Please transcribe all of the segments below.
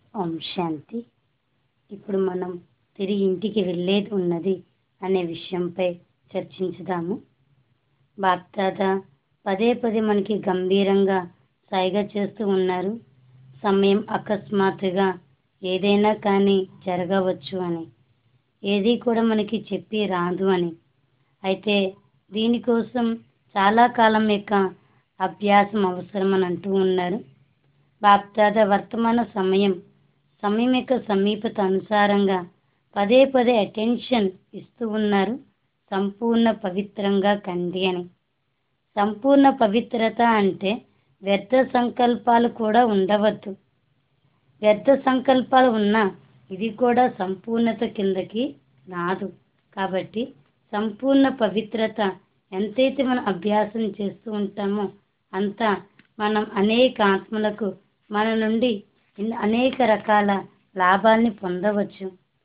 ఓం శాంతి ఇప్పుడు మనం తిరిగి ఇంటికి వెళ్ళేది ఉన్నది అనే విషయంపై చర్చించుదాము బాప్దాదా పదే పదే మనకి గంభీరంగా సైగ చేస్తూ ఉన్నారు సమయం అకస్మాత్తుగా ఏదైనా కానీ జరగవచ్చు అని ఏది కూడా మనకి చెప్పి రాదు అని అయితే దీనికోసం చాలా కాలం యొక్క అభ్యాసం అవసరం అని అంటూ ఉన్నారు బాప్దాద వర్తమాన సమయం సమయం యొక్క సమీపత అనుసారంగా పదే పదే అటెన్షన్ ఇస్తూ ఉన్నారు సంపూర్ణ పవిత్రంగా కండి అని సంపూర్ణ పవిత్రత అంటే వ్యర్థ సంకల్పాలు కూడా ఉండవద్దు వ్యర్థ సంకల్పాలు ఉన్నా ఇది కూడా సంపూర్ణత కిందకి రాదు కాబట్టి సంపూర్ణ పవిత్రత ఎంతైతే మనం అభ్యాసం చేస్తూ ఉంటామో అంత మనం అనేక ఆత్మలకు మన నుండి అనేక రకాల లాభాల్ని పొందవచ్చు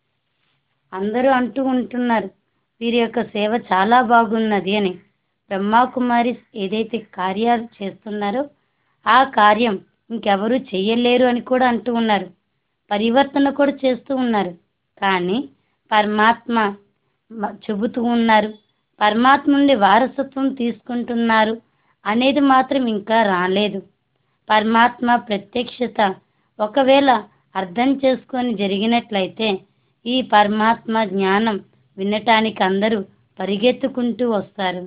అందరూ అంటూ ఉంటున్నారు వీరి యొక్క సేవ చాలా బాగున్నది అని బ్రహ్మాకుమారి ఏదైతే కార్యాలు చేస్తున్నారో ఆ కార్యం ఇంకెవరూ చెయ్యలేరు అని కూడా అంటూ ఉన్నారు పరివర్తన కూడా చేస్తూ ఉన్నారు కానీ పరమాత్మ చెబుతూ ఉన్నారు పరమాత్మ నుండి వారసత్వం తీసుకుంటున్నారు అనేది మాత్రం ఇంకా రాలేదు పరమాత్మ ప్రత్యక్షత ఒకవేళ అర్థం చేసుకొని జరిగినట్లయితే ఈ పరమాత్మ జ్ఞానం వినటానికి అందరూ పరిగెత్తుకుంటూ వస్తారు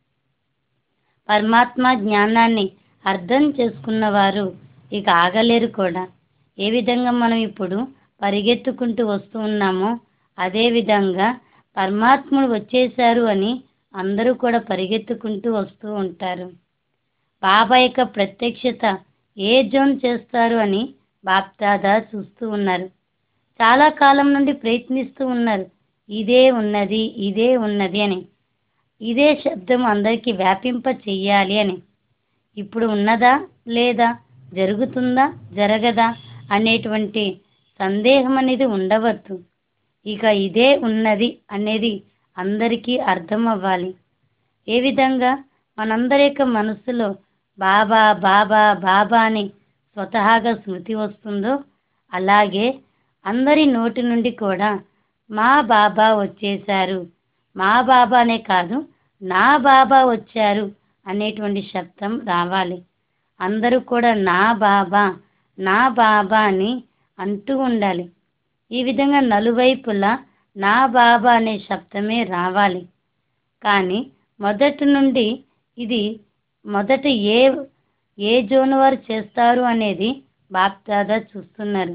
పరమాత్మ జ్ఞానాన్ని అర్థం చేసుకున్నవారు ఇక ఆగలేరు కూడా ఏ విధంగా మనం ఇప్పుడు పరిగెత్తుకుంటూ వస్తూ ఉన్నామో అదేవిధంగా పరమాత్ముడు వచ్చేశారు అని అందరూ కూడా పరిగెత్తుకుంటూ వస్తూ ఉంటారు బాబా యొక్క ప్రత్యక్షత ఏ జోన్ చేస్తారు అని బాప్దాదా చూస్తూ ఉన్నారు చాలా కాలం నుండి ప్రయత్నిస్తూ ఉన్నారు ఇదే ఉన్నది ఇదే ఉన్నది అని ఇదే శబ్దం అందరికీ వ్యాపింప చెయ్యాలి అని ఇప్పుడు ఉన్నదా లేదా జరుగుతుందా జరగదా అనేటువంటి సందేహం అనేది ఉండవద్దు ఇక ఇదే ఉన్నది అనేది అందరికీ అర్థం అవ్వాలి ఏ విధంగా మనందరి యొక్క మనసులో బాబా బాబా బాబా అని స్వతహాగా స్మృతి వస్తుందో అలాగే అందరి నోటి నుండి కూడా మా బాబా వచ్చేశారు మా బాబానే కాదు నా బాబా వచ్చారు అనేటువంటి శబ్దం రావాలి అందరూ కూడా నా బాబా నా బాబా అని అంటూ ఉండాలి ఈ విధంగా నలువైపులా నా బాబా అనే శబ్దమే రావాలి కానీ మొదటి నుండి ఇది మొదట ఏ ఏ జోన్ వారు చేస్తారు అనేది బాప్దాదా చూస్తున్నారు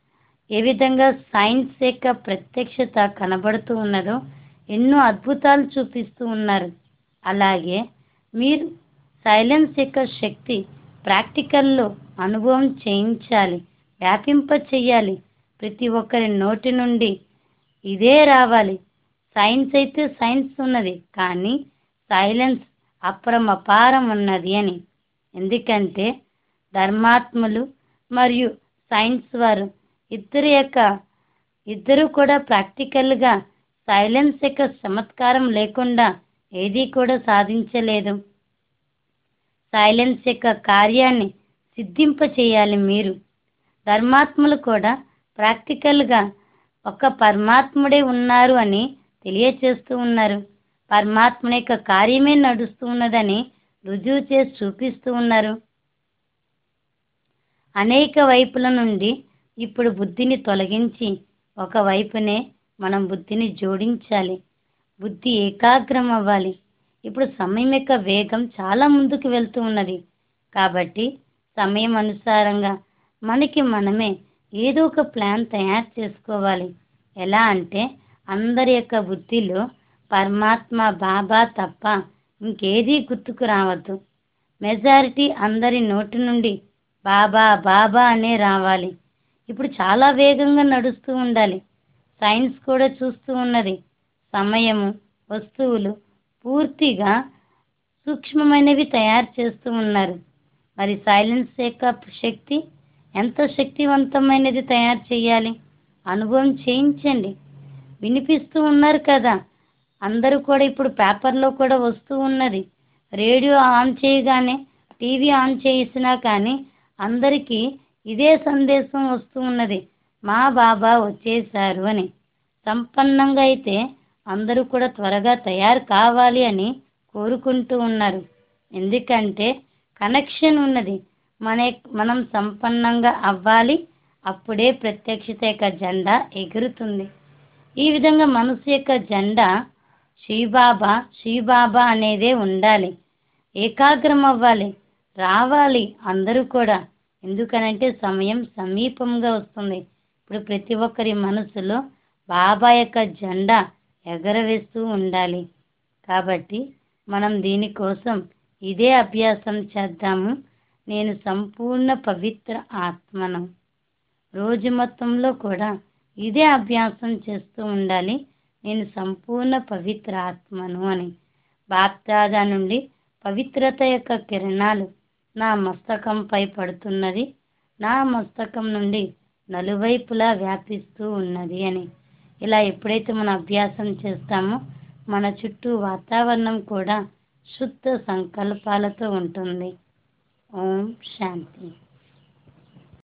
ఏ విధంగా సైన్స్ యొక్క ప్రత్యక్షత కనబడుతూ ఉన్నదో ఎన్నో అద్భుతాలు చూపిస్తూ ఉన్నారు అలాగే మీరు సైలెన్స్ యొక్క శక్తి ప్రాక్టికల్లో అనుభవం చేయించాలి వ్యాపింప చెయ్యాలి ప్రతి ఒక్కరి నోటి నుండి ఇదే రావాలి సైన్స్ అయితే సైన్స్ ఉన్నది కానీ సైలెన్స్ అపరమపారం ఉన్నది అని ఎందుకంటే ధర్మాత్ములు మరియు సైన్స్ వారు ఇద్దరు యొక్క ఇద్దరు కూడా ప్రాక్టికల్గా సైలెన్స్ యొక్క చమత్కారం లేకుండా ఏదీ కూడా సాధించలేదు సైలెన్స్ యొక్క కార్యాన్ని సిద్ధింప చేయాలి మీరు ధర్మాత్ములు కూడా ప్రాక్టికల్గా ఒక పరమాత్ముడే ఉన్నారు అని తెలియచేస్తూ ఉన్నారు పరమాత్మ యొక్క కార్యమే నడుస్తూ ఉన్నదని రుజువు చేసి చూపిస్తూ ఉన్నారు అనేక వైపుల నుండి ఇప్పుడు బుద్ధిని తొలగించి ఒక వైపునే మనం బుద్ధిని జోడించాలి బుద్ధి ఏకాగ్రం అవ్వాలి ఇప్పుడు సమయం యొక్క వేగం చాలా ముందుకు వెళ్తూ ఉన్నది కాబట్టి సమయం అనుసారంగా మనకి మనమే ఏదో ఒక ప్లాన్ తయారు చేసుకోవాలి ఎలా అంటే అందరి యొక్క బుద్ధిలో పరమాత్మ బాబా తప్ప ఇంకేదీ గుర్తుకు రావద్దు మెజారిటీ అందరి నోటి నుండి బాబా బాబా అనే రావాలి ఇప్పుడు చాలా వేగంగా నడుస్తూ ఉండాలి సైన్స్ కూడా చూస్తూ ఉన్నది సమయము వస్తువులు పూర్తిగా సూక్ష్మమైనవి తయారు చేస్తూ ఉన్నారు మరి సైలెన్స్ యొక్క శక్తి ఎంత శక్తివంతమైనది తయారు చేయాలి అనుభవం చేయించండి వినిపిస్తూ ఉన్నారు కదా అందరూ కూడా ఇప్పుడు పేపర్లో కూడా వస్తూ ఉన్నది రేడియో ఆన్ చేయగానే టీవీ ఆన్ చేసినా కానీ అందరికీ ఇదే సందేశం వస్తూ ఉన్నది మా బాబా వచ్చేసారు అని సంపన్నంగా అయితే అందరూ కూడా త్వరగా తయారు కావాలి అని కోరుకుంటూ ఉన్నారు ఎందుకంటే కనెక్షన్ ఉన్నది మన మనం సంపన్నంగా అవ్వాలి అప్పుడే ప్రత్యక్షత యొక్క జెండా ఎగురుతుంది ఈ విధంగా మనసు యొక్క జెండా శ్రీబాబా శ్రీబాబా అనేదే ఉండాలి ఏకాగ్రం అవ్వాలి రావాలి అందరూ కూడా ఎందుకనంటే సమయం సమీపంగా వస్తుంది ఇప్పుడు ప్రతి ఒక్కరి మనసులో బాబా యొక్క జెండా ఎగరవేస్తూ ఉండాలి కాబట్టి మనం దీనికోసం ఇదే అభ్యాసం చేద్దాము నేను సంపూర్ణ పవిత్ర ఆత్మను రోజు మొత్తంలో కూడా ఇదే అభ్యాసం చేస్తూ ఉండాలి నేను సంపూర్ణ పవిత్ర ఆత్మను అని బాప్దాదా నుండి పవిత్రత యొక్క కిరణాలు నా మస్తకంపై పడుతున్నది నా మస్తకం నుండి నలువైపులా వ్యాపిస్తూ ఉన్నది అని ఇలా ఎప్పుడైతే మనం అభ్యాసం చేస్తామో మన చుట్టూ వాతావరణం కూడా శుద్ధ సంకల్పాలతో ఉంటుంది ఓం శాంతి